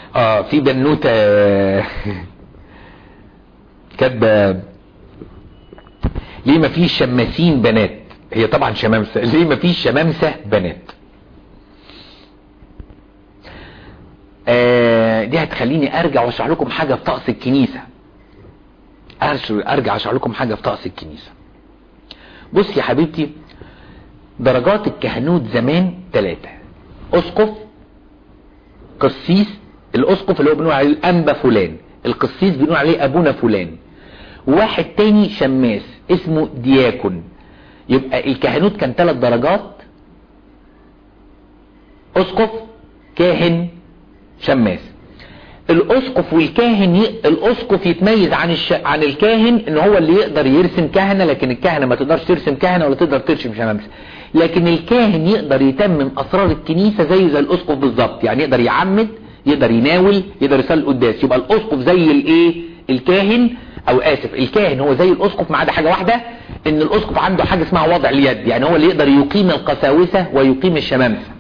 اه في بنوتة كاتبة ليه ما فيش شماسين بنات هي طبعا شمامسة ليه ما فيش شمامسة بنات آه دي هتخليني ارجع واشرح لكم حاجة في طقس الكنيسة ارجع اشرح لكم حاجة في طقس الكنيسة بص يا حبيبتي درجات الكهنوت زمان ثلاثة اسقف قسيس الاسقف اللي هو بنقول عليه الانبا فلان القسيس بنقول عليه ابونا فلان واحد تاني شماس اسمه دياكون يبقى الكهنوت كان ثلاث درجات اسقف كاهن شماس الاسقف والكاهن ي... الاسقف يتميز عن الش... عن الكاهن ان هو اللي يقدر يرسم كهنه لكن الكهنه ما تقدرش ترسم كهنه ولا تقدر ترسم شمامسه لكن الكاهن يقدر يتمم اسرار الكنيسه زيه زي الاسقف بالظبط يعني يقدر يعمد يقدر يناول يقدر يصلي القداس يبقى الاسقف زي الايه الكاهن او اسف الكاهن هو زي الاسقف ما عدا حاجه واحده ان الاسقف عنده حاجه اسمها وضع اليد يعني هو اللي يقدر يقيم القساوسه ويقيم الشمامسه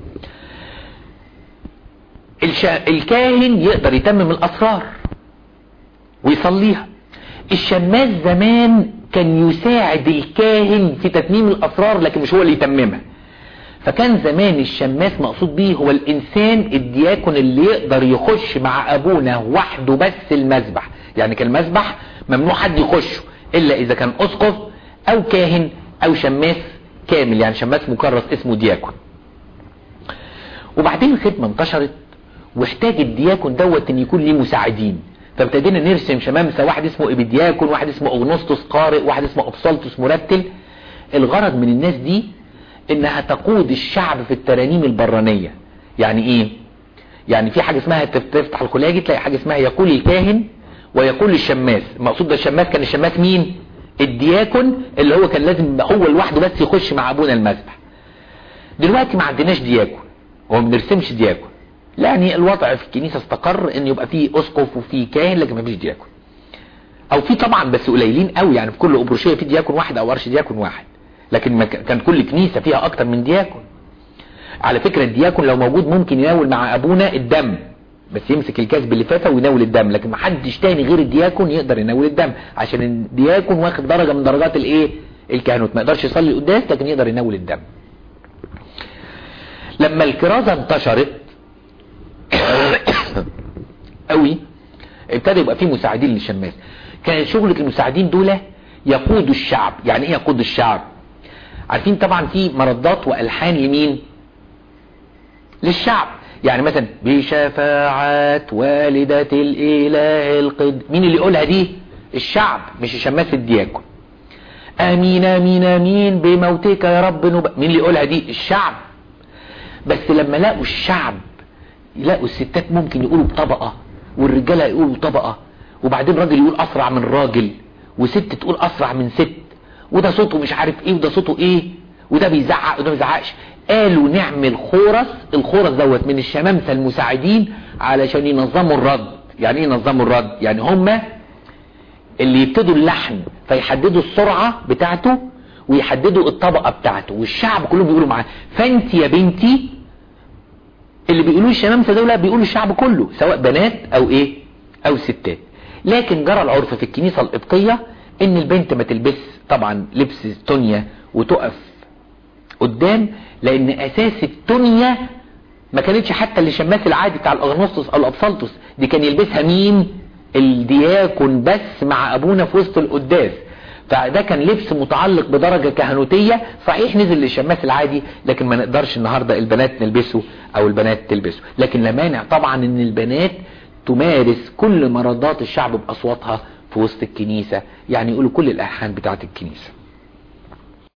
الش... الكاهن يقدر يتمم الاسرار ويصليها الشماس زمان كان يساعد الكاهن في تتميم الاسرار لكن مش هو اللي يتممها فكان زمان الشماس مقصود بيه هو الانسان الدياكون اللي يقدر يخش مع ابونا وحده بس المذبح يعني كان المذبح ممنوع حد يخشه الا اذا كان اسقف او كاهن او شماس كامل يعني شماس مكرس اسمه دياكون وبعدين الخدمة انتشرت واحتاج الدياكون دوت ان يكون ليه مساعدين فابتدينا نرسم شمامسة واحد اسمه ابيدياكون واحد اسمه اغنسطس قارئ واحد اسمه ابسلطس مرتل الغرض من الناس دي انها تقود الشعب في الترانيم البرانية يعني ايه يعني في حاجة اسمها تفتح الخلاجي تلاقي حاجة اسمها يقول الكاهن ويقول الشماس المقصود ده الشماس كان الشماس مين الدياكون اللي هو كان لازم هو لوحده بس يخش مع ابونا المذبح دلوقتي ما عندناش دياكون وما بنرسمش دياكون يعني الوضع في الكنيسة استقر ان يبقى فيه اسقف وفيه كاهن لكن ما فيش دياكون او في طبعا بس قليلين قوي يعني في كل ابروشيه في دياكون واحد او ارش دياكون واحد لكن ما كان كل كنيسة فيها اكتر من دياكون على فكرة الدياكون لو موجود ممكن يناول مع ابونا الدم بس يمسك الكاس باللفافة ويناول الدم لكن ما حدش تاني غير الدياكون يقدر يناول الدم عشان الدياكون واخد درجة من درجات الايه الكهنوت ما يقدرش يصلي القداس لكن يقدر يناول الدم لما الكرازة انتشرت قوي ابتدى يبقى فيه مساعدين للشماس كان شغلة المساعدين دول يقودوا الشعب يعني ايه يقود الشعب عارفين طبعا في مردات والحان لمين للشعب يعني مثلا بشفاعة والدة الاله القد مين اللي يقولها دي الشعب مش الشماس الدياكون امين امين امين بموتك يا رب نب... مين اللي يقولها دي الشعب بس لما لقوا الشعب يلاقوا الستات ممكن يقولوا بطبقة والرجالة يقولوا بطبقة وبعدين راجل يقول اسرع من راجل وست تقول اسرع من ست وده صوته مش عارف ايه وده صوته ايه وده بيزعق وده ما بيزعقش قالوا نعمل خورس الخورس دوت من الشمامسة المساعدين علشان ينظموا الرد يعني ايه ينظموا الرد يعني هما اللي يبتدوا اللحن فيحددوا السرعة بتاعته ويحددوا الطبقة بتاعته والشعب كلهم بيقولوا معاه فانت يا بنتي اللي بيقولوا الشمامسة دول بيقولوا الشعب كله سواء بنات او ايه او ستات لكن جرى العرف في الكنيسة القبطية ان البنت ما تلبس طبعا لبس تونيا وتقف قدام لان اساس التونيا ما كانتش حتى اللي شماس العادي بتاع الاغنسطس او الابسلطس دي كان يلبسها مين الدياكون بس مع ابونا في وسط القداس فده كان لبس متعلق بدرجة كهنوتية صحيح نزل للشماس العادي لكن ما نقدرش النهاردة البنات نلبسه او البنات تلبسه لكن لا مانع طبعا ان البنات تمارس كل مرضات الشعب باصواتها في وسط الكنيسة يعني يقولوا كل الالحان بتاعت الكنيسة